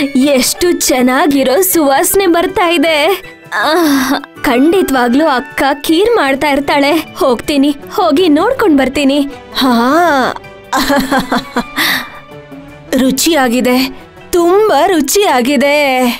ಎಷ್ಟು ಚೆನ್ನಾಗಿರೋ ಸುವಾಸನೆ ಬರ್ತಾ ಇದೆ ಆಹ್, ಖಂಡಿತ್ವಾಗ್ಲೂ ಅಕ್ಕ ಖೀರ್ ಮಾಡ್ತಾ ಇರ್ತಾಳೆ ಹೋಗ್ತೀನಿ ಹೋಗಿ ನೋಡ್ಕೊಂಡ್ ಬರ್ತೀನಿ ಹಾ ರುಚಿಯಾಗಿದೆ ತುಂಬಾ ರುಚಿಯಾಗಿದೆ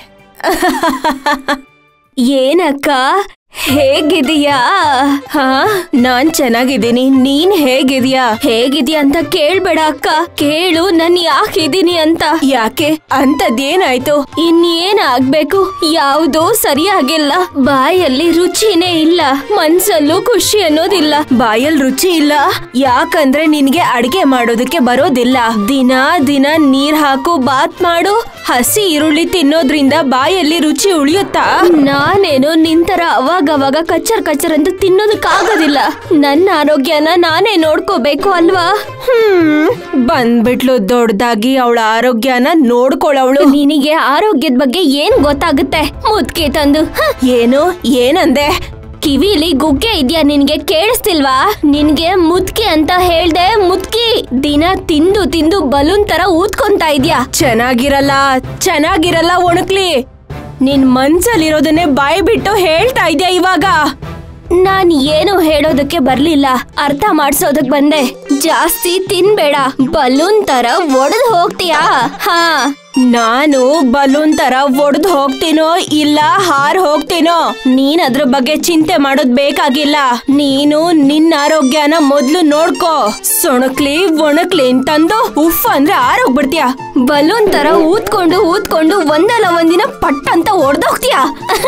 ಏನಕ್ಕ ಹೇಗಿದೀಯಾ ಹಾ ನಾನ್ ಚೆನ್ನಾಗಿದ್ದೀನಿ ನೀನ್ ಹೇಗಿದ್ಯಾ ಹೇಗಿದ್ಯಾ ಅಂತ ಕೇಳ್ಬೇಡ ಅಕ್ಕ ಕೇಳು ನನ್ ಯಾಕಿದೀನಿ ಅಂತ ಯಾಕೆ ಅಂತದ್ದೇನಾಯ್ತು ಇನ್ನೇನ್ ಆಗ್ಬೇಕು ಯಾವುದೂ ಸರಿಯಾಗಿಲ್ಲ ಬಾಯಲ್ಲಿ ರುಚಿನೇ ಇಲ್ಲ ಮನ್ಸಲ್ಲೂ ಖುಷಿ ಅನ್ನೋದಿಲ್ಲ ಬಾಯಲ್ ರುಚಿ ಇಲ್ಲ ಯಾಕಂದ್ರೆ ನಿನ್ಗೆ ಅಡ್ಗೆ ಮಾಡೋದಕ್ಕೆ ಬರೋದಿಲ್ಲ ದಿನ ದಿನ ನೀರ್ ಹಾಕು ಬಾತ್ ಮಾಡು ಹಸಿ ಈರುಳ್ಳಿ ತಿನ್ನೋದ್ರಿಂದ ಬಾಯಲ್ಲಿ ರುಚಿ ಉಳಿಯುತ್ತಾ ನಾನೇನು ನಿಂತರ ಅವಾಗವಾಗ ಕಚ್ಚರ್ ಕಚ್ಚರ್ ಅಂತ ತಿನ್ನೋದಕ್ಕಾಗೋದಿಲ್ಲ ನನ್ನ ಆರೋಗ್ಯನ ನಾನೇ ನೋಡ್ಕೋಬೇಕು ಅಲ್ವಾ ಹ್ಮ್ ಬಂದ್ಬಿಟ್ಲು ದೊಡ್ಡದಾಗಿ ಅವಳ ಆರೋಗ್ಯನ ನೋಡ್ಕೊಳವಳು ನಿನಗೆ ಆರೋಗ್ಯದ ಬಗ್ಗೆ ಏನ್ ಗೊತ್ತಾಗುತ್ತೆ ಮುದ್ಕೆ ತಂದು ಹ, ಏನು ಏನಂದೆ ಕಿವಿಲಿ ಗುಗ್ಗೆ ಇದ್ಯಾ ನಿನ್ಗೆ ಕೇಳಿಸ್ತಿಲ್ವಾ ನಿನ್ಗೆ ಮುದ್ಕಿ ಅಂತ ಹೇಳ್ದೆ ಮುದ್ಕಿ ದಿನ ತಿಂದು ತಿಂದು ಬಲೂನ್ ತರ ಊದ್ಕೊಂತಾ ಇದ್ಯಾ ಚೆನ್ನಾಗಿರಲ್ಲ ಚೆನ್ನಾಗಿರಲ್ಲ ಒಣಕ್ಲಿ ನಿನ್ ಮನ್ಸಲ್ಲಿರೋದನ್ನೇ ಬಾಯಿ ಬಿಟ್ಟು ಹೇಳ್ತಾ ಇದ್ಯಾ ಇವಾಗ ನಾನ್ ಏನು ಹೇಳೋದಕ್ಕೆ ಬರ್ಲಿಲ್ಲ ಅರ್ಥ ಮಾಡ್ಸೋದಕ್ ಬಂದೆ ಜಾಸ್ತಿ ತಿನ್ಬೇಡ ಬಲೂನ್ ತರ ಒಡೆದು ಹೋಗ್ತೀಯಾ ಹಾ ನಾನು ಬಲೂನ್ ತರ ಒಡ್ದು ಹೋಗ್ತೀನೋ ಇಲ್ಲ ಹಾರ್ ಹೋಗ್ತೀನೋ ನೀನ್ ಅದ್ರ ಬಗ್ಗೆ ಚಿಂತೆ ಮಾಡೋದ್ ಬೇಕಾಗಿಲ್ಲ ನೀನು ನಿನ್ನ ಆರೋಗ್ಯನ ಮೊದ್ಲು ನೋಡ್ಕೋ ಸೊಣಕ್ಲಿ ಒಣಕ್ಲಿ ಅಂತಂದು ಉಫ್ ಅಂದ್ರೆ ಆರೋಗ್ಬಿಡ್ತೀಯ ಬಲೂನ್ ತರ ಊದ್ಕೊಂಡು ಊದ್ಕೊಂಡು ಒಂದಲ್ಲ ಒಂದಿನ ಪಟ್ ಅಂತ ಒಡ್ದೋಗ್ತೀಯಾ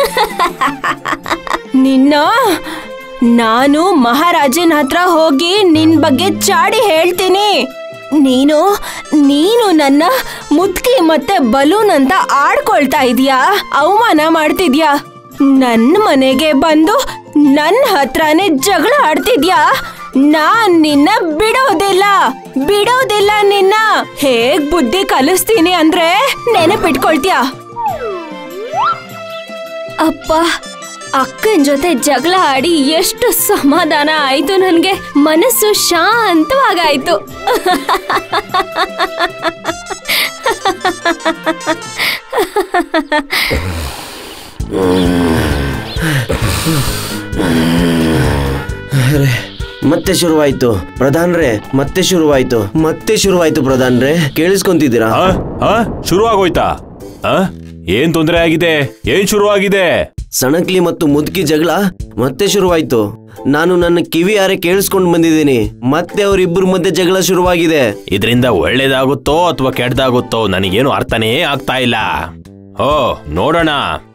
ನಿನ್ನ ನಾನು ಮಹಾರಾಜನ ಹತ್ರ ಹೋಗಿ ನಿನ್ ಬಗ್ಗೆ ಚಾಡಿ ಹೇಳ್ತೀನಿ ನೀನು ನೀನು ನನ್ನ ಮುತ್ಕಿ ಮತ್ತೆ ಬಲೂನ್ ಅಂತ ಆಡ್ಕೊಳ್ತಾ ಇದೀಯಾ ಅವಮಾನ ಮಾಡ್ತಿದ್ಯಾ ನನ್ನ ಮನೆಗೆ ಬಂದು ನನ್ನ ಹತ್ರನೇ ಜಗಳ ಆಡ್ತಿದ್ಯಾ ನಾನ್ ನಿನ್ನ ಬಿಡೋದಿಲ್ಲ ಬಿಡೋದಿಲ್ಲ ನಿನ್ನ ಹೇಗ್ ಬುದ್ಧಿ ಕಲಿಸ್ತೀನಿ ಅಂದ್ರೆ ನೆನಪಿಟ್ಕೊಳ್ತೀಯಾ ಅಪ್ಪ ಅಕ್ಕನ್ ಜೊತೆ ಜಗಳ ಆಡಿ ಎಷ್ಟು ಸಮಾಧಾನ ಆಯ್ತು ನನ್ಗೆ ಮನಸ್ಸು ಶಾಂತವಾಗಾಯ್ತು ಅರೆ, ಮತ್ತೆ ಶುರುವಾಯ್ತು ಪ್ರಧಾನ್ರೆ ಮತ್ತೆ ಶುರುವಾಯ್ತು ಮತ್ತೆ ಶುರುವಾಯ್ತು ಪ್ರಧಾನ್ರೆ ಕೇಳಿಸ್ಕೊಂತಿದ್ದೀರಾ ಆ? ಆ? ಶುರುವಾಗೋಯ್ತಾ ಆ? ಏನ್ ತೊಂದರೆ ಆಗಿದೆ ಏನ್ ಶುರುವಾಗಿದೆ ಸಣಕ್ಲಿ ಮತ್ತು ಮುದುಕಿ ಜಗಳ ಮತ್ತೆ ಶುರುವಾಯ್ತು ನಾನು ನನ್ನ ಕಿವಿ ಯಾರೆ ಕೇಳಿಸ್ಕೊಂಡು ಬಂದಿದ್ದೀನಿ ಮತ್ತೆ ಅವರಿಬ್ಬರ ಮಧ್ಯೆ ಜಗಳ ಶುರುವಾಗಿದೆ ಇದರಿಂದ ಒಳ್ಳೇದಾಗುತ್ತೋ ಅಥವಾ ಕೆಟ್ಟದಾಗುತ್ತೋ ನನಗೇನು ಅರ್ಥನೇ ಆಗ್ತಾ ಇಲ್ಲ ಓ ನೋಡೋಣ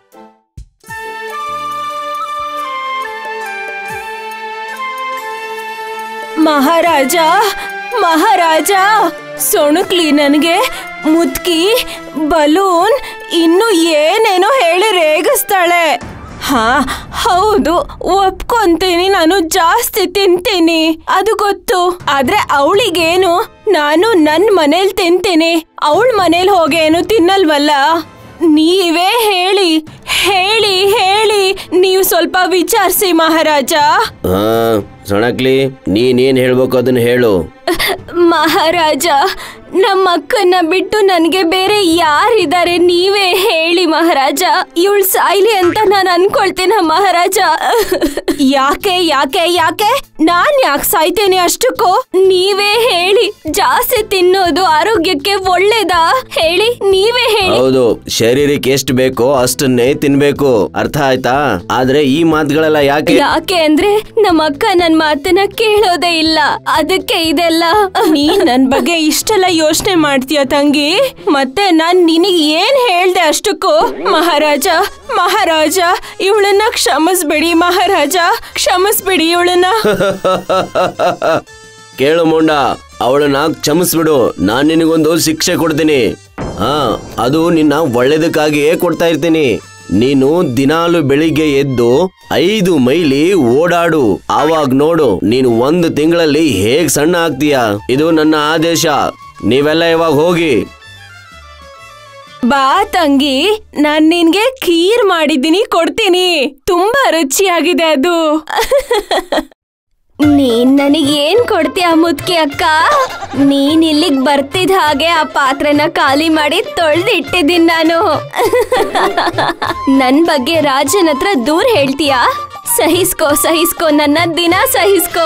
ಮಹಾರಾಜ ಮಹಾರಾಜ ಸೊಣಕ್ಲಿ ನನಗೆ ಮುದ್ಕಿ ಬಲೂನ್ ಇನ್ನು ಏನೇನೋ ಹೇಳಿ ರೇಗಿಸ್ತಾಳೆ ಹಾ ಹೌದು ಒಪ್ಕೊಂತೀನಿ ನಾನು ಜಾಸ್ತಿ ತಿಂತೀನಿ ಅದು ಗೊತ್ತು ಆದ್ರೆ ಅವಳಿಗೇನು ನಾನು ನನ್ ಮನೇಲಿ ತಿಂತೀನಿ ಅವಳ ಮನೇಲಿ ಹೋಗೇನು ತಿನ್ನಲ್ವಲ್ಲ ನೀವೇ ಹೇಳಿ ಹೇಳಿ ಹೇಳಿ ನೀವು ಸ್ವಲ್ಪ ವಿಚಾರಿಸಿ ಮಹಾರಾಜ ಹಾ ಸಣಕ್ಲಿ ನೀನೇನ್ ಹೇಳ್ಬೇಕು ಅದನ್ನ ಹೇಳು ಮಹಾರಾಜ ನಮ್ಮ ಅಕ್ಕನ್ನ ಬಿಟ್ಟು ನನ್ಗೆ ಬೇರೆ ಯಾರಿದ್ದಾರೆ ನೀವೇ ಹೇಳಿ ಮಹಾರಾಜ ಇವಳು ಸಾಯ್ಲಿ ಅಂತ ನಾನು ಅನ್ಕೊಳ್ತೀನ ಮಹಾರಾಜ ಯಾಕೆ ಯಾಕೆ ಯಾಕೆ ನಾನ್ ಯಾಕೆ ಸಾಯ್ತೇನೆ ಅಷ್ಟಕ್ಕೂ ನೀವೇ ಹೇಳಿ ಜಾಸ್ತಿ ತಿನ್ನೋದು ಆರೋಗ್ಯಕ್ಕೆ ಒಳ್ಳೇದಾ ಹೇಳಿ ನೀವೇ ಹೇಳಿ ಹೌದು ಶರೀರಕ್ಕೆ ಎಷ್ಟು ಬೇಕೋ ಅಷ್ಟನ್ನೇ ತಿನ್ಬೇಕು ಅರ್ಥ ಆಯ್ತಾ ಆದ್ರೆ ಈ ಮಾತುಗಳೆಲ್ಲ ಯಾಕೆ ಯಾಕೆ ಅಂದ್ರೆ ನಮ್ಮ ಅಕ್ಕ ನನ್ ಮಾತನ್ನ ಕೇಳೋದೇ ಇಲ್ಲ ಅದಕ್ಕೆ ಇದೆಲ್ಲ ನೀ ನನ್ ಬಗ್ಗೆ ಇಷ್ಟೆಲ್ಲ ಯೋಚನೆ ಮಾಡ್ತೀಯ ತಂಗಿ ಮತ್ತೆ ನಾನ್ ನಿನಗ್ ಏನ್ ಹೇಳ್ದೆ ಅಷ್ಟಕ್ಕೂ ಮಹಾರಾಜ ಮಹಾರಾಜ ಇವಳನ್ನ ಕ್ಷಮಿಸ್ಬಿಡಿ ಮಹಾರಾಜ ಕ್ಷಮಿಸ್ಬಿಡಿ ಇವಳನ್ನ ಕೇಳು ಮುಂಡ ಅವಳನ್ನ ಕ್ಷಮಿಸ್ಬಿಡು ನಾನ್ ನಿನಗೊಂದು ಶಿಕ್ಷೆ ಕೊಡ್ತೀನಿ ಹಾ ಅದು ನಿನ್ನ ಒಳ್ಳೇದಕ್ಕಾಗಿಯೇ ಕೊಡ್ತಾ ಇರ್ತೀನಿ ನೀನು ದಿನಾಲು ಬೆಳಿಗ್ಗೆ ಎದ್ದು ಐದು ಮೈಲಿ ಓಡಾಡು ಆವಾಗ ನೋಡು ನೀನು ಒಂದು ತಿಂಗಳಲ್ಲಿ ಹೇಗ್ ಸಣ್ಣ ಆಗ್ತೀಯ ಇದು ನನ್ನ ಆದೇಶ ನೀವೆಲ್ಲ ಇವಾಗ ಹೋಗಿ ಬಾ ತಂಗಿ ನಾನ್ ನಿನ್ಗೆ ಖೀರ್ ಮಾಡಿದ್ದೀನಿ ಕೊಡ್ತೀನಿ ತುಂಬಾ ರುಚಿಯಾಗಿದೆ ಅದು ನೀನ್ ನನಗೇನ್ ಕೊಡ್ತೀಯ ಮುದ್ಕಿ ಅಕ್ಕ ನೀನ್ ಇಲ್ಲಿಗ್ ಬರ್ತಿದ್ ಹಾಗೆ ಆ ಪಾತ್ರೆನ ಖಾಲಿ ಮಾಡಿ ತೊಳ್ದಿಟ್ಟಿದ್ದೀನಿ ನಾನು ನನ್ ಬಗ್ಗೆ ರಾಜನ್ ಹತ್ರ ದೂರ ಹೇಳ್ತೀಯಾ ಸಹಿಸ್ಕೋ ಸಹಿಸ್ಕೋ ನನ್ನ ದಿನ ಸಹಿಸ್ಕೋ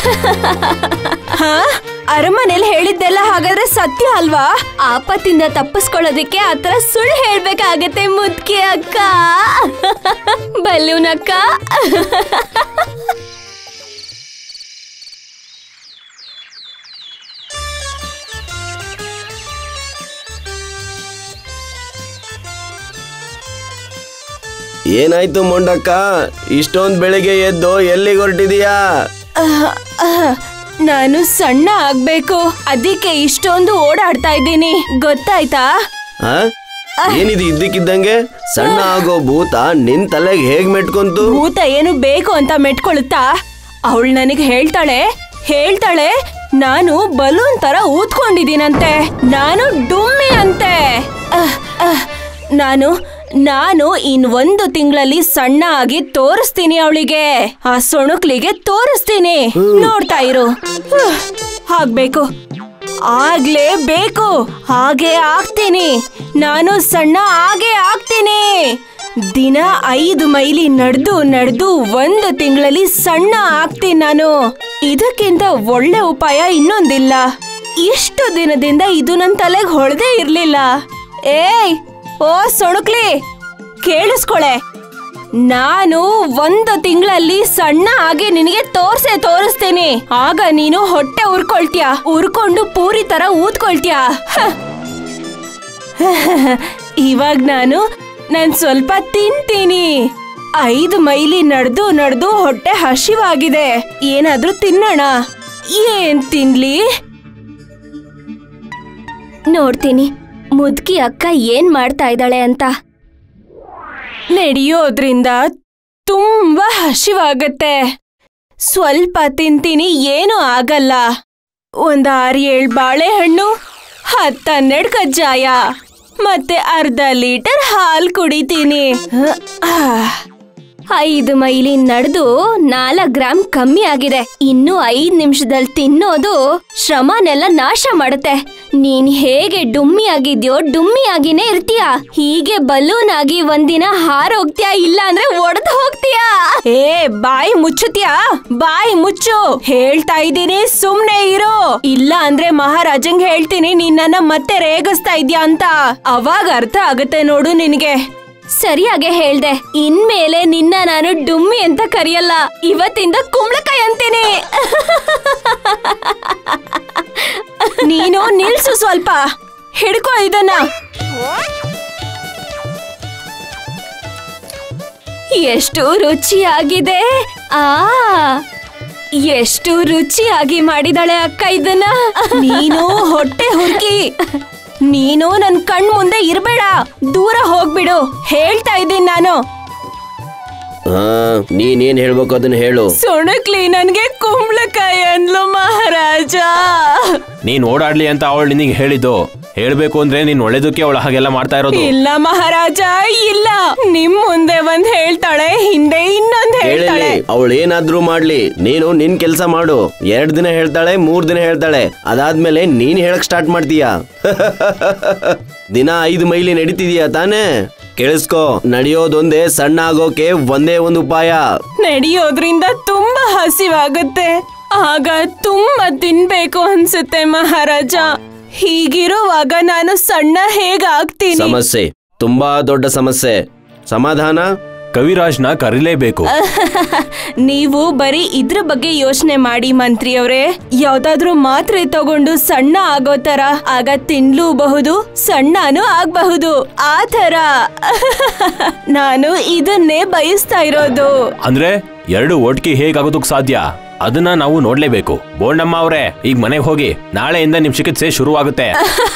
ಹಾ ಅರಮನೆಯಲ್ಲಿ ಹೇಳಿದ್ದೆಲ್ಲ ಹಾಗಾದ್ರೆ ಸತ್ಯ ಅಲ್ವಾ ಆಪತ್ತಿಂದ ತಪ್ಪಿಸ್ಕೊಳ್ಳೋದಕ್ಕೆ ಆತರ ಸುಳ್ಳು ಹೇಳ್ಬೇಕಾಗತ್ತೆ ಮುದ್ಕಿ ಅಕ್ಕ ಬಲ್ಲೂನ್ ಅಕ್ಕ ಏನಾಯ್ತು ಮೊಂಡಕ್ಕ ಇಷ್ಟೊಂದ್ ಬೆಳಿಗ್ಗೆ ಎದ್ದು ಎಲ್ಲಿಗೆ ಹೊರಟಿದೀಯಾ ಆಹ್, ಆಹ್, ನಾನು ಸಣ್ಣ ಆಗ್ಬೇಕು ಅದಕ್ಕೆ ಇಷ್ಟೊಂದು ಓಡಾಡ್ತಾ ಇದ್ದೀನಿ ಗೊತ್ತಾಯ್ತಾ ಆ? ಏನಿದು ಇದ್ದಕ್ಕಿದ್ದಂಗೆ ಸಣ್ಣ ಆಗೋ ಭೂತ ನಿನ್ ತಲೆಗೆ ಹೇಗ್ ಮೆಟ್ಕೊಂತು ಭೂತ ಏನು ಬೇಕು ಅಂತ ಮೆಟ್ಕೊಳುತ್ತಾ ಅವಳು ನನಗೆ ಹೇಳ್ತಾಳೆ ಹೇಳ್ತಾಳೆ ನಾನು ಬಲೂನ್ ತರ ಊದ್ಕೊಂಡಿದ್ದೀನಂತೆ ನಾನು ಡುಮ್ಮಿ ಅಂತೆ ಅಹ್, ಅಹ್, ನಾನು ನಾನು ಇನ್ ಒಂದು ತಿಂಗಳಲ್ಲಿ ಸಣ್ಣ ಆಗಿ ತೋರಿಸ್ತೀನಿ ಅವಳಿಗೆ ಆ ಸೊಣುಕ್ಲಿಗೆ ತೋರಿಸ್ತೀನಿ ನೋಡ್ತಾ ಇರು ಹ್ಮ್, ಆಗ್ಬೇಕು ಆಗ್ಲೇ ಬೇಕು ಹಾಗೆ ಆಗ್ತೀನಿ ನಾನು ಸಣ್ಣ ಹಾಗೆ ಆಗ್ತೀನಿ ದಿನ ಐದು ಮೈಲಿ ನಡೆದು ನಡೆದು ಒಂದು ತಿಂಗಳಲ್ಲಿ ಸಣ್ಣ ಆಗ್ತೀನಿ ನಾನು ಇದಕ್ಕಿಂತ ಒಳ್ಳೆ ಉಪಾಯ ಇನ್ನೊಂದಿಲ್ಲ ಇಷ್ಟು ದಿನದಿಂದ ಇದು ನನ್ನ ತಲೆಗೆ ಹೊಳೆದೇ ಇರ್ಲಿಲ್ಲ ಏಯ್ ಓ ಸೊಣುಕ್ಲಿ ಕೇಳಿಸ್ಕೊಳೆ ನಾನು ಒಂದು ತಿಂಗಳಲ್ಲಿ ಸಣ್ಣ ಆಗಿ ನಿನಗೆ ತೋರ್ಸೆ ತೋರಿಸ್ತೀನಿ ಆಗ ನೀನು ಹೊಟ್ಟೆ ಉರ್ಕೊಳ್ತೀಯ ಉರ್ಕೊಂಡು ಪೂರಿ ತರ ಊದ್ಕೊಳ್ತೀಯ ಹ. ಇವಾಗ ನಾನು ನಾನ್ ಸ್ವಲ್ಪ ತಿಂತೀನಿ ಐದು ಮೈಲಿ ನಡೆದು ನಡೆದು ಹೊಟ್ಟೆ ಹಸಿವಾಗಿದೆ ಏನಾದ್ರೂ ತಿನ್ನೋಣ ಏನ್ ತಿನ್ಲಿ ನೋಡ್ತೀನಿ ಮುದ್ಕಿ ಅಕ್ಕ ಏನ್ ಮಾಡ್ತಾ ಇದ್ದಾಳೆ ಅಂತ ನಡೆಯೋದ್ರಿಂದ ತುಂಬಾ ಹಸಿವಾಗತ್ತೆ ಸ್ವಲ್ಪ ತಿಂತೀನಿ ಏನೂ ಆಗಲ್ಲ ಒಂದ್ ಆರು ಏಳು ಬಾಳೆಹಣ್ಣು ಹತ್ತನ್ನೆರಡು ಕಜ್ಜಾಯ ಮತ್ತೆ ಅರ್ಧ ಲೀಟರ್ ಹಾಲ್ ಕುಡಿತೀನಿ ಆಹ್. ಐದು ಮೈಲಿ ನಡೆದು ನಾಲ್ಕು ಗ್ರಾಮ್ ಕಮ್ಮಿ ಆಗಿದೆ ಇನ್ನು ಐದ್ ನಿಮಿಷದಲ್ಲಿ ತಿನ್ನೋದು ಶ್ರಮನೆಲ್ಲ ನಾಶ ಮಾಡುತ್ತೆ ನೀನ್ ಹೇಗೆ ಡುಮ್ಮಿ ಆಗಿದ್ಯೋ ಡುಮ್ಮಿ ಆಗಿನೇ ಇರ್ತೀಯ ಹೀಗೆ ಬಲೂನ್ ಆಗಿ ಒಂದಿನ ಹಾರೋಗ್ತೀಯಾ ಇಲ್ಲ ಅಂದ್ರೆ ಒಡೆದು ಹೋಗ್ತೀಯಾ ಏ ಬಾಯಿ ಮುಚ್ಚುತ್ಯಾ ಬಾಯಿ ಮುಚ್ಚು ಹೇಳ್ತಾ ಇದ್ದೀನಿ ಸುಮ್ನೆ ಇರು ಇಲ್ಲ ಅಂದ್ರೆ ಮಹಾರಾಜಂಗ್ ಹೇಳ್ತೀನಿ ನೀನ್ ನನ್ನ ಮತ್ತೆ ರೇಗಿಸ್ತಾ ಇದ್ಯಾ ಅಂತ ಅವಾಗ ಅರ್ಥ ಆಗತ್ತೆ ನೋಡು ನಿನಗೆ ಸರಿಯಾಗೆ ಹೇಳ್ದೆ ಇನ್ಮೇಲೆ ನಿನ್ನ ನಾನು ಡುಮ್ಮಿ ಅಂತ ಕರೆಯಲ್ಲ ಇವತ್ತಿಂದ ಕುಂಬಳಕಾಯಿ ಅಂತೀನಿ ನೀನು ನಿಲ್ಸು ಸ್ವಲ್ಪ ಹಿಡ್ಕೋ ಇದನ್ನ ಎಷ್ಟು ರುಚಿಯಾಗಿದೆ ಆ ಎಷ್ಟು ರುಚಿಯಾಗಿ ಮಾಡಿದಾಳೆ ಅಕ್ಕ ಇದನ್ನ ನೀನು ಹೊಟ್ಟೆ ಹುರ್ಕಿ ನೀನು ನನ್ ಕಣ್ ಮುಂದೆ ಇರ್ಬೇಡ ದೂರ ಹೋಗ್ಬಿಡು ಹೇಳ್ತಾ ಇದ್ದೀನಿ ನಾನು ಹಾ ನೀನೇನ್ ಹೇಳ್ಬೇಕು ಅದನ್ನ ಹೇಳು ಸುಣಕ್ಲಿ ನನ್ಗೆ ಕುಂಬಳಕಾಯಿ ಅನ್ಲು ಮಹಾರಾಜ ನೀನ್ ಓಡಾಡ್ಲಿ ಅಂತ ಅವಳು ನಿನಗೆ ಹೇಳಿದ್ದು ಹೇಳ್ಬೇಕು ಅಂದ್ರೆ ನೀನ್ ಒಳ್ಳೇದಕ್ಕೆ ಅವಳು ಹಾಗೆಲ್ಲ ಮಾಡ್ತಾ ಇರೋದು ಇಲ್ಲ ಮಹಾರಾಜ ಇಲ್ಲ ನಿಮ್ ಮುಂದೆ ಒಂದ್ ಹೇಳ್ತಾಳೆ ಹಿಂದೆ ಇನ್ನೊಂದ್ ಹೇಳ್ತಾಳೆ ಹೇಳಿ ಅವಳು ಏನಾದ್ರೂ ಮಾಡ್ಲಿ ನೀನು ನಿನ್ ಕೆಲ್ಸ ಮಾಡು ಎರಡ್ ದಿನ ಹೇಳ್ತಾಳೆ ಮೂರ್ ದಿನ ಹೇಳ್ತಾಳೆ ಅದಾದ್ಮೇಲೆ ನೀನ್ ಹೇಳಕ್ ಸ್ಟಾರ್ಟ್ ಮಾಡ್ತೀಯ ದಿನ ಐದು ಮೈಲಿ ನಡೀತಿದೀಯ ತಾನೇ ಕೇಳಿಸ್ಕೋ ನಡೆಯೋದೊಂದೇ ಸಣ್ಣ ಆಗೋಕೆ ಒಂದೇ ಒಂದು ಉಪಾಯ ನಡೆಯೋದ್ರಿಂದ ತುಂಬಾ ಹಸಿವಾಗುತ್ತೆ ಆಗ ತುಂಬಾ ತಿನ್ಬೇಕು ಅನ್ಸುತ್ತೆ ಮಹಾರಾಜ ಹೀಗಿರುವಾಗ ನಾನು ಸಣ್ಣ ಹೇಗಾಗ್ತೀನಿ ಸಮಸ್ಯೆ ತುಂಬಾ ದೊಡ್ಡ ಸಮಸ್ಯೆ ಸಮಾಧಾನ ಕವಿರಾಜ್ನ ಕರೀಲೇಬೇಕು ನೀವು ಬರೀ ಇದ್ರ ಬಗ್ಗೆ ಯೋಚನೆ ಮಾಡಿ ಮಂತ್ರಿಯವರೇ ಯಾವ್ದಾದ್ರೂ ಮಾತ್ರೆ ತಗೊಂಡು ಸಣ್ಣ ಆಗೋ ತರ ಆಗ ತಿನ್ಲೂಬಹುದು ಸಣ್ಣನೂ ಆಗ್ಬಹುದು ಆ ತರ ನಾನು ಇದನ್ನೇ ಬಯಸ್ತಾ ಇರೋದು ಅಂದ್ರೆ ಎರಡು ಒಟ್ಗೆ ಹೇಗಾಗೋದಕ್ ಸಾಧ್ಯ ಅದನ್ನ ನಾವು ನೋಡ್ಲೇಬೇಕು ಬೋಂಡಮ್ಮ ಅವ್ರೆ ಈಗ ಮನೆಗೆ ಹೋಗಿ ನಾಳೆಯಿಂದ ನಿಮ್ ಚಿಕಿತ್ಸೆ ಶುರುವಾಗುತ್ತೆ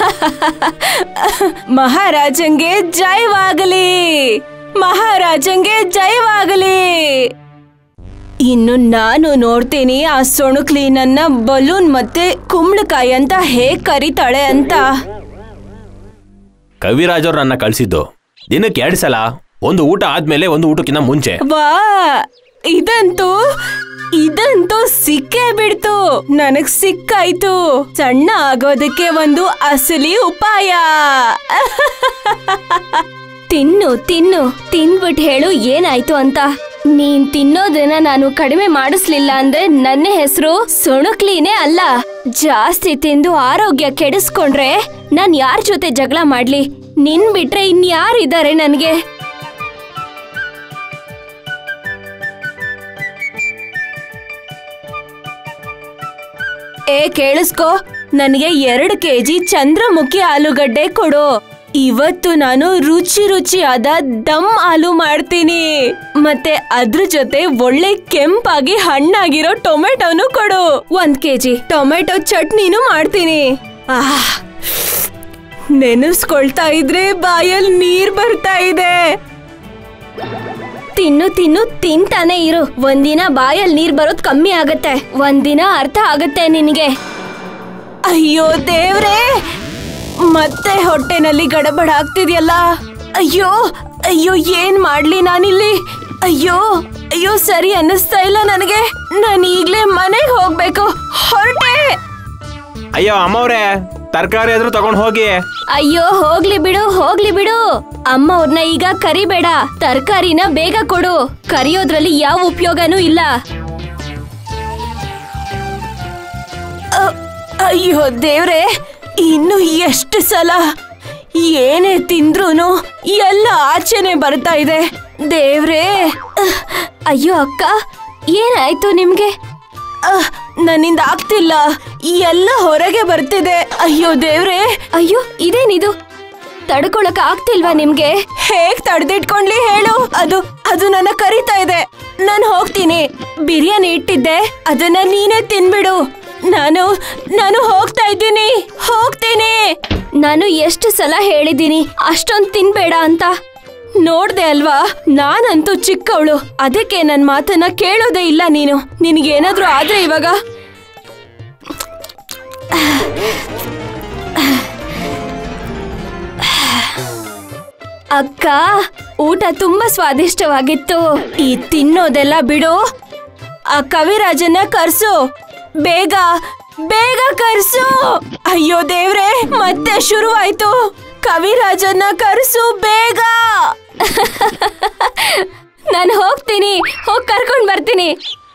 ಮಹಾರಾಜಂಗೆ ಜಯವಾಗಲಿ ಮಹಾರಾಜಂಗೆ ಜಯವಾಗಲಿ ಇನ್ನು ನಾನು ನೋಡ್ತೀನಿ ಆ ಸೊಣುಕ್ಲಿ ನನ್ನ ಬಲೂನ್ ಮತ್ತೆ ಕುಂಬಳಕಾಯಿ ಅಂತ ಹೇಗ್ ಕರೀತಾಳೆ ಅಂತ ಕವಿರಾಜ್ ಅವ್ರು ನನ್ನ ಕಳ್ಸಿದ್ದು ದಿನಕ್ಕೆ ಎರಡ್ ಸಲ ಒಂದು ಊಟ ಆದ್ಮೇಲೆ ಒಂದು ಊಟಕ್ಕಿಂತ ಮುಂಚೆ ವಾ ಇದಂತೂ ಇದಂತೂ ಸಿಕ್ಕೇ ಬಿಡ್ತು ನನಗ್ ಸಿಕ್ಕಾಯ್ತು ಸಣ್ಣ ಆಗೋದಕ್ಕೆ ಒಂದು ಅಸಲಿ ಉಪಾಯ ತಿನ್ನು ತಿನ್ನು ತಿನ್ಬಿಟ್ ಹೇಳು ಏನಾಯ್ತು ಅಂತ ನೀನ್ ತಿನ್ನೋದನ್ನ ನಾನು ಕಡಿಮೆ ಮಾಡಿಸ್ಲಿಲ್ಲ ಅಂದ್ರೆ ನನ್ನ ಹೆಸರು ಸುಣುಕ್ಲಿನೇ ಅಲ್ಲ ಜಾಸ್ತಿ ತಿಂದು ಆರೋಗ್ಯ ಕೆಡಿಸ್ಕೊಂಡ್ರೆ ನಾನ್ ಯಾರ ಜೊತೆ ಜಗಳ ಮಾಡ್ಲಿ ನಿನ್ ಬಿಟ್ರೆ ಇನ್ಯಾರಿದ್ದಾರೆ ನನ್ಗೆ ಏ ಕೇಳಿಸ್ಕೋ ನನಗೆ ಎರಡು ಕೆಜಿ ಚಂದ್ರಮುಖಿ ಆಲೂಗಡ್ಡೆ ಕೊಡು ಇವತ್ತು ನಾನು ರುಚಿ ರುಚಿಯಾದ ದಮ್ ಆಲೂ ಮಾಡ್ತೀನಿ ಮತ್ತೆ ಅದ್ರ ಜೊತೆ ಒಳ್ಳೆ ಕೆಂಪಾಗಿ ಹಣ್ಣಾಗಿರೋ ಟೊಮೆಟೊನು ಕೊಡು ಒಂದ್ ಕೆಜಿ ಟೊಮೆಟೊ ಚಟ್ನಿನೂ ಮಾಡ್ತೀನಿ ಆಹ್ ನೆನೆಸ್ಕೊಳ್ತಾ ಇದ್ರೆ ಬಾಯಲ್ಲಿ ನೀರ್ ಬರ್ತಾ ಇದೆ ತಿನ್ನು ತಿನ್ನು ತಿಂತಾನೆ ಇರು ಒಂದಿನ ಬಾಯಲ್ಲಿ ನೀರ್ ಬರೋದ್ ಕಮ್ಮಿ ಆಗತ್ತೆ ಒಂದಿನ ಅರ್ಥ ಆಗತ್ತೆ ನಿನಗೆ ಅಯ್ಯೋ ದೇವ್ರೇ ಮತ್ತೆ ಹೊಟ್ಟೆನಲ್ಲಿ ಗಡಬಡ ಆಗ್ತಿದ್ಯಲ್ಲ ಅಯ್ಯೋ ಅಯ್ಯೋ ಏನ್ ಮಾಡ್ಲಿ ನಾನಿಲ್ಲಿ ಅಯ್ಯೋ ಅಯ್ಯೋ ಸರಿ ಅನ್ನಿಸ್ತಾ ಇಲ್ಲ ನನಗೆ ನಾನು ಈಗ್ಲೇ ಮನೆಗೆ ಹೋಗ್ಬೇಕು ಹೊರಟೆ ಅಯ್ಯೋ ಅಮ್ಮವ್ರೆ ತರಕಾರಿ ಆದ್ರೂ ತಗೊಂಡ್ ಹೋಗಿ ಅಯ್ಯೋ ಹೋಗ್ಲಿ ಬಿಡು ಹೋಗ್ಲಿ ಬಿಡು ಅಮ್ಮ ಅವ್ರನ್ನ ಈಗ ಕರಿಬೇಡ ತರಕಾರಿನ ಬೇಗ ಕೊಡು ಕರಿಯೋದ್ರಲ್ಲಿ ಯಾವ ಉಪಯೋಗನೂ ಇಲ್ಲ ಅ- ಅಯ್ಯೋ ದೇವ್ರೆ ಇನ್ನು ಎಷ್ಟು ಸಲ ಏನೇ ತಿಂದ್ರೂನು ಎಲ್ಲ ಆಚೆನೆ ಬರ್ತಾ ಇದೆ ದೇವ್ರೇ ಅಹ್, ಅಯ್ಯೋ ಅಕ್ಕ ಏನಾಯ್ತು ನಿಮ್ಗೆ ಅಹ್, ನನ್ನಿಂದ ಆಗ್ತಿಲ್ಲ ಎಲ್ಲ ಹೊರಗೆ ಬರ್ತಿದೆ ಅಯ್ಯೋ ದೇವ್ರೇ ಅಯ್ಯೋ ಇದೇನಿದು ತಡ್ಕೊಳಕ್ ಆಗ್ತಿಲ್ವಾ ನಿಮ್ಗೆ ಹೇಗ್ ತಡೆದಿಟ್ಕೊಂಡ್ಲಿ ಹೇಳು ಅದು ಅದು ನನ್ನ ಕರಿತಾ ಇದೆ ನಾನು ಹೋಗ್ತೀನಿ ಬಿರಿಯಾನಿ ಇಟ್ಟಿದ್ದೆ ಅದನ್ನ ನೀನೇ ತಿನ್ಬಿಡು ನಾನು ನಾನು ಹೋಗ್ತಾ ಇದ್ದೀನಿ ಹೋಗ್ತೀನಿ ನಾನು ಎಷ್ಟು ಸಲ ಹೇಳಿದ್ದೀನಿ ಅಷ್ಟೊಂದ್ ತಿನ್ಬೇಡ ಅಂತ ನೋಡ್ದೆ ಅಲ್ವಾ ನಾನಂತೂ ಚಿಕ್ಕವಳು ಅದಕ್ಕೆ ನನ್ ಮಾತನ್ನ ಕೇಳೋದೇ ಇಲ್ಲ ನೀನು ನಿನಗೇನಾದ್ರೂ ಆದ್ರೆ ಇವಾಗ ಅಕ್ಕ ಊಟ ತುಂಬಾ ಸ್ವಾದಿಷ್ಟವಾಗಿತ್ತು ಈ ತಿನ್ನೋದೆಲ್ಲ ಬಿಡು ಆ ಕವಿರಾಜನ್ನ ಕರ್ಸು ಬೇಗ ಬೇಗ ಕರ್ಸು ಅಯ್ಯೋ ದೇವ್ರೆ ಮತ್ತೆ ಶುರುವಾಯ್ತು ಕವಿರಾಜನ್ನ ಕರ್ಸು ಬೇಗ ನಾನು ಹೋಗ್ತೀನಿ ಹೋಗಿ ಕರ್ಕೊಂಡ್ ಬರ್ತೀನಿ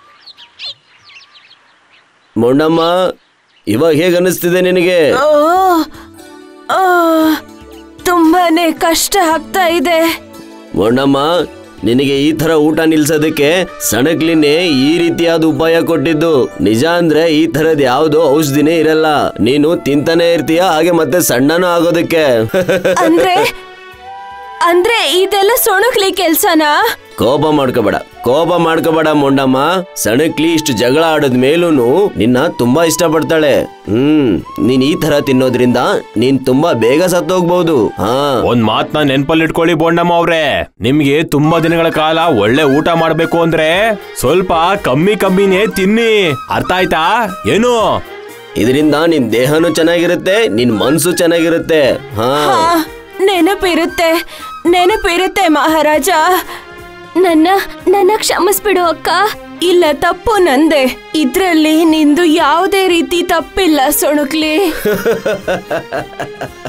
ಮೊಂಡಮ್ಮ ಇವಾಗ ಹೇಗೆ ಅನ್ನಿಸ್ತಿದೆ ನಿನಗೆ ಓ, ಆ, ತುಂಬಾನೇ ಕಷ್ಟ ಆಗ್ತಾ ಇದೆ ಮೊಂಡಮ್ಮ ನಿನಗೆ ಈ ತರ ಊಟ ನಿಲ್ಸೋದಕ್ಕೆ ಸಣಕ್ಲಿನೇ ಈ ರೀತಿಯಾದ ಉಪಾಯ ಕೊಟ್ಟಿದ್ದು ನಿಜ ಅಂದ್ರೆ ಈ ತರದ್ ಯಾವ್ದು ಔಷಧಿನೇ ಇರಲ್ಲ ನೀನು ತಿಂತಾನೆ ಇರ್ತೀಯ ಹಾಗೆ ಮತ್ತೆ ಸಣ್ಣನೂ ಆಗೋದಕ್ಕೆ ಅಂದ್ರೆ ಅಂದ್ರೆ ಇದೆಲ್ಲ ಸೊಣಕ್ಲಿ ಕೆಲ್ಸನಾ ಕೋಪ ಮಾಡ್ಕೋಬೇಡ ಕೋಪ ಮಾಡ್ಕೋಬೇಡ ಮೊಂಡಮ್ಮ ಸಣಕ್ಲಿ ಇಷ್ಟು ಜಗಳ ಆಡದ ಮೇಲೂನು ನಿನ್ನ ತುಂಬಾ ಇಷ್ಟಪಡ್ತಾಳೆ ಹ್ಮ್ ನೀನ್ ಈ ತರ ತಿನ್ನೋದ್ರಿಂದ ನೀನ್ ತುಂಬಾ ಬೇಗ ಸತ್ತೋಗ್ಬಹುದು ಹಾ ಒಂದ್ ಮಾತ್ನ ನೆನ್ಪಲ್ಲಿ ಇಟ್ಕೊಳ್ಳಿ ಬೋಂಡಮ್ಮ ಅವ್ರೆ ನಿಮ್ಗೆ ತುಂಬಾ ದಿನಗಳ ಕಾಲ ಒಳ್ಳೆ ಊಟ ಮಾಡ್ಬೇಕು ಅಂದ್ರೆ ಸ್ವಲ್ಪ ಕಮ್ಮಿ ಕಮ್ಮಿನೇ ತಿನ್ನಿ ಅರ್ಥ ಆಯ್ತಾ ಏನು ಇದರಿಂದ ನಿನ್ ದೇಹನೂ ಚೆನ್ನಾಗಿರುತ್ತೆ ನಿನ್ ಮನ್ಸು ಚೆನ್ನಾಗಿರುತ್ತೆ ಹಾ ಆ, ನೆನಪಿರುತ್ತೆ ನೆನಪಿರುತ್ತೆ ಮಹಾರಾಜ ನನ್ನ ನನ್ನ ಕ್ಷಮಿಸ್ಬಿಡು ಅಕ್ಕ ಇಲ್ಲ ತಪ್ಪು ನಂದೆ ಇದ್ರಲ್ಲಿ ನಿಂದು ಯಾವುದೇ ರೀತಿ ತಪ್ಪಿಲ್ಲ ಸೊಣಕ್ಲಿ